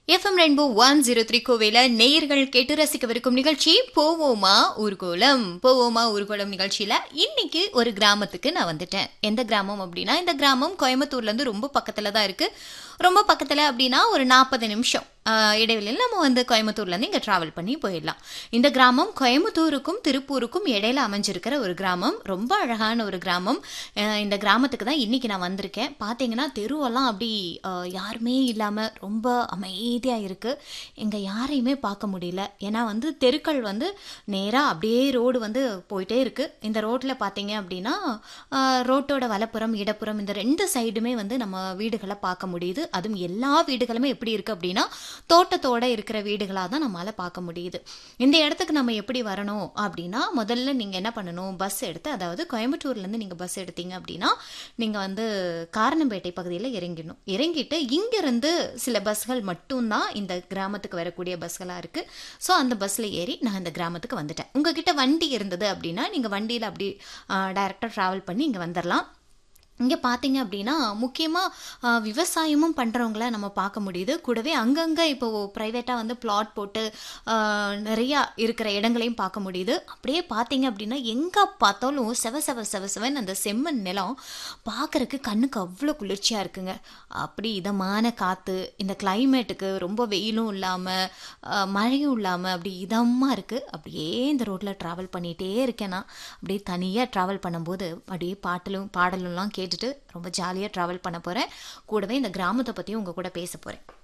FM rainbow one zero three கோவையில் நேயர்கள் கேட்டு ரசிக்கவிருக்கும் நிகழ்ச்சி போவோமா ஊர்கோலம் போவோமா ஊர்கோலம் நிகழ்ச்சியில் இன்னைக்கு ஒரு கிராமத்துக்கு நான் வந்துட்டேன் எந்த கிராமம் அப்படின்னா இந்த கிராமம் கோயம்புத்தூர்லேருந்து ரொம்ப பக்கத்தில் தான் இருக்குது ரொம்ப பக்கத்தில் அப்படின்னா ஒரு நாற்பது நிமிஷம் ஆஹ், இடைவெளியில் நம்ம வந்து கோயம்புத்தூர்லேருந்து இங்கே ட்ராவல் பண்ணி போயிடலாம் இந்த கிராமம் கோயம்புத்தூருக்கும் திருப்பூருக்கும் இடையில அமைஞ்சிருக்கிற ஒரு கிராமம் ரொம்ப அழகான ஒரு கிராமம் ஆஹ், இந்த கிராமத்துக்கு தான் இன்னைக்கு நான் வந்திருக்கேன் பார்த்தீங்கன்னா தெருவெல்லாம் அப்படி ஆஹ், யாருமே இல்லாமல் ரொம்ப அமைதியாக இருக்குது இங்கே யாரையுமே பார்க்க முடியல ஏன்னா வந்து தெருக்கள் வந்து நேராக அப்படியே ரோடு வந்து போயிட்டே இருக்குது இந்த ரோட்டில் பார்த்தீங்க அப்படின்னா ஆஹ், ரோட்டோட வலப்புறம் இடப்புறம் இந்த ரெண்டு சைடுமே வந்து நம்ம வீடுகளை பார்க்க முடியுது அதுவும் எல்லா வீடுகளுமே எப்படி இருக்குது அப்படின்னா தோட்டத்தோட இருக்கிற வீடுகளாக தான் நம்மளால் பார்க்க முடியுது இந்த இடத்துக்கு நம்ம எப்படி வரணும் அப்படின்னா முதல்ல நீங்கள் என்ன பண்ணணும் பஸ் எடுத்து அதாவது கோயம்புத்தூர்லேருந்து நீங்கள் பஸ் எடுத்தீங்க அப்படின்னா நீங்கள் வந்து காரணம்பேட்டை பகுதியில் இறங்கிடணும் இறங்கிட்டு இங்கேருந்து சில பஸ்கள் மட்டும்தான் இந்த கிராமத்துக்கு வரக்கூடிய பஸ்களாக இருக்குது ஸோ அந்த பஸ்ஸில் ஏறி நான் இந்த கிராமத்துக்கு வந்துட்டேன் உங்ககிட்ட வண்டி இருந்தது அப்படின்னா நீங்கள் வண்டியில் அப்படி டைரெக்டாக ட்ராவல் பண்ணி இங்கே வந்துடலாம் இங்கே பார்த்தீங்க அப்படின்னா முக்கியமாக விவசாயமும் பண்ணுறவங்கள நம்ம பார்க்க முடியுது கூடவே அங்கங்கே இப்போ ப்ரைவேட்டாக வந்து பிளாட் போட்டு ஆஹ், நிறையா இருக்கிற இடங்களையும் பார்க்க முடியுது அப்படியே பார்த்தீங்க அப்படின்னா எங்கே பார்த்தாலும் செவ செவ செவ செவன் அந்த செம்மண் நிலம் பார்க்கறக்கு கண்ணுக்கு அவ்வளோ குளிர்ச்சியாக இருக்குங்க அப்படி இதமான காற்று இந்த கிளைமேட்டுக்கு ரொம்ப வெயிலும் இல்லாமல் மழையும் இல்லாமல் அப்படி இதமாக இருக்குது அப்படியே இந்த ரோட்டில் ட்ராவல் பண்ணிகிட்டே இருக்கேன் நான் அப்படியே தனியாக ட்ராவல் பண்ணும்போது அப்படியே பாட்டலும் பாடலும்லாம் கேட்டுட்டு ரொம்ப ஜாலியாக ட்ராவல் பண்ண போகிறேன் கூடவே இந்த கிராமத்தை பற்றியும் உங்கள் கூட பேச போகிறேன்